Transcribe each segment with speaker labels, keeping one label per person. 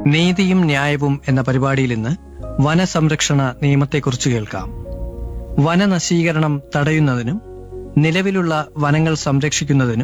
Speaker 1: നീതിയും ന്യായവും എന്ന പരിപാടിയിൽ ഇന്ന് വനസംരക്ഷണ നിയമത്തെക്കുറിച്ച് കേൾക്കാം വനനശീകരണം തടയുന്നതിനും നിലവിലുള്ള വനങ്ങൾ സംരക്ഷിക്കുന്നതിനും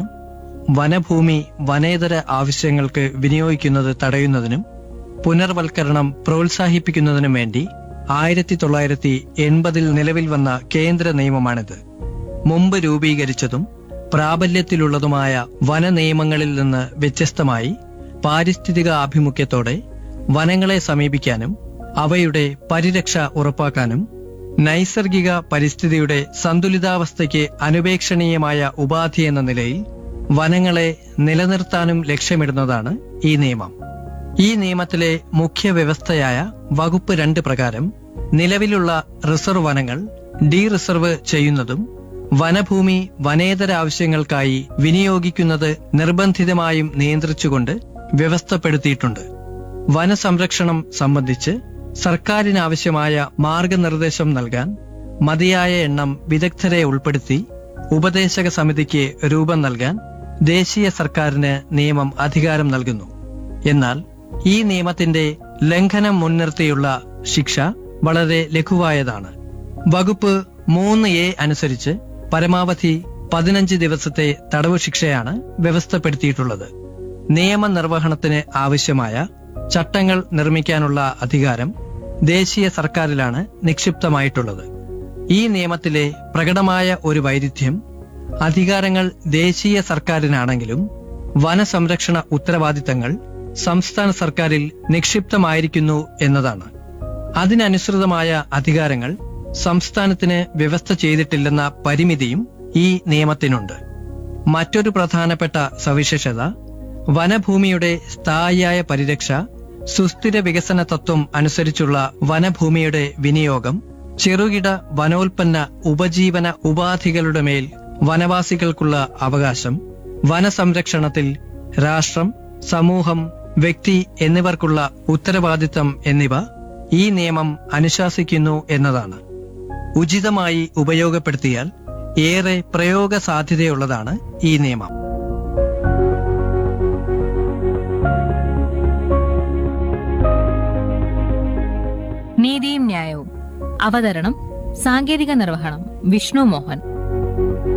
Speaker 1: വനഭൂമി വനേതര ആവശ്യങ്ങൾക്ക് വിനിയോഗിക്കുന്നത് തടയുന്നതിനും പുനർവൽക്കരണം പ്രോത്സാഹിപ്പിക്കുന്നതിനും വേണ്ടി ആയിരത്തി തൊള്ളായിരത്തി എൺപതിൽ നിലവിൽ വന്ന കേന്ദ്ര നിയമമാണിത് മുമ്പ് രൂപീകരിച്ചതും പ്രാബല്യത്തിലുള്ളതുമായ വനനിയമങ്ങളിൽ നിന്ന് വ്യത്യസ്തമായി പാരിസ്ഥിതിക ആഭിമുഖ്യത്തോടെ വനങ്ങളെ സമീപിക്കാനും അവയുടെ പരിരക്ഷ ഉറപ്പാക്കാനും നൈസർഗിക പരിസ്ഥിതിയുടെ സന്തുലിതാവസ്ഥയ്ക്ക് അനുപേക്ഷണീയമായ ഉപാധി എന്ന നിലയിൽ വനങ്ങളെ നിലനിർത്താനും ലക്ഷ്യമിടുന്നതാണ് ഈ നിയമം ഈ നിയമത്തിലെ മുഖ്യ വ്യവസ്ഥയായ വകുപ്പ് രണ്ട് പ്രകാരം നിലവിലുള്ള റിസർവ് വനങ്ങൾ ഡീ റിസർവ് ചെയ്യുന്നതും വനഭൂമി വനേതര ആവശ്യങ്ങൾക്കായി വിനിയോഗിക്കുന്നത് നിർബന്ധിതമായും നിയന്ത്രിച്ചുകൊണ്ട് വ്യവസ്ഥപ്പെടുത്തിയിട്ടുണ്ട് വനസംരക്ഷണം സംബന്ധിച്ച് സർക്കാരിനാവശ്യമായ മാർഗനിർദ്ദേശം നൽകാൻ മതിയായ എണ്ണം വിദഗ്ധരെ ഉൾപ്പെടുത്തി ഉപദേശക സമിതിക്ക് രൂപം നൽകാൻ ദേശീയ സർക്കാരിന് നിയമം അധികാരം നൽകുന്നു എന്നാൽ ഈ നിയമത്തിന്റെ ലംഘനം മുൻനിർത്തിയുള്ള ശിക്ഷ വളരെ ലഘുവായതാണ് വകുപ്പ് മൂന്ന് എ അനുസരിച്ച് പരമാവധി പതിനഞ്ച് ദിവസത്തെ തടവ് ശിക്ഷയാണ് വ്യവസ്ഥപ്പെടുത്തിയിട്ടുള്ളത് നിയമനിർവഹണത്തിന് ആവശ്യമായ ചട്ടങ്ങൾ നിർമ്മിക്കാനുള്ള അധികാരം ദേശീയ സർക്കാരിലാണ് നിക്ഷിപ്തമായിട്ടുള്ളത് ഈ നിയമത്തിലെ പ്രകടമായ ഒരു വൈരുദ്ധ്യം അധികാരങ്ങൾ ദേശീയ സർക്കാരിനാണെങ്കിലും വനസംരക്ഷണ ഉത്തരവാദിത്തങ്ങൾ സംസ്ഥാന സർക്കാരിൽ നിക്ഷിപ്തമായിരിക്കുന്നു എന്നതാണ് അതിനനുസൃതമായ അധികാരങ്ങൾ സംസ്ഥാനത്തിന് വ്യവസ്ഥ ചെയ്തിട്ടില്ലെന്ന പരിമിതിയും ഈ നിയമത്തിനുണ്ട് മറ്റൊരു പ്രധാനപ്പെട്ട സവിശേഷത വനഭൂമിയുടെ സ്ഥായിയായ പരിരക്ഷ സുസ്ഥിര വികസന തത്വം അനുസരിച്ചുള്ള വനഭൂമിയുടെ വിനിയോഗം ചെറുകിട വനോൽപ്പന്ന ഉപജീവന ഉപാധികളുടെ മേൽ വനവാസികൾക്കുള്ള അവകാശം വനസംരക്ഷണത്തിൽ രാഷ്ട്രം സമൂഹം വ്യക്തി എന്നിവർക്കുള്ള ഉത്തരവാദിത്തം എന്നിവ ഈ നിയമം അനുശാസിക്കുന്നു എന്നതാണ് ഉചിതമായി ഉപയോഗപ്പെടുത്തിയാൽ ഏറെ പ്രയോഗ സാധ്യതയുള്ളതാണ് ഈ നിയമം
Speaker 2: നീതിയും ന്യായവും അവതരണം സാങ്കേതിക നിർവഹണം വിഷ്ണു മോഹൻ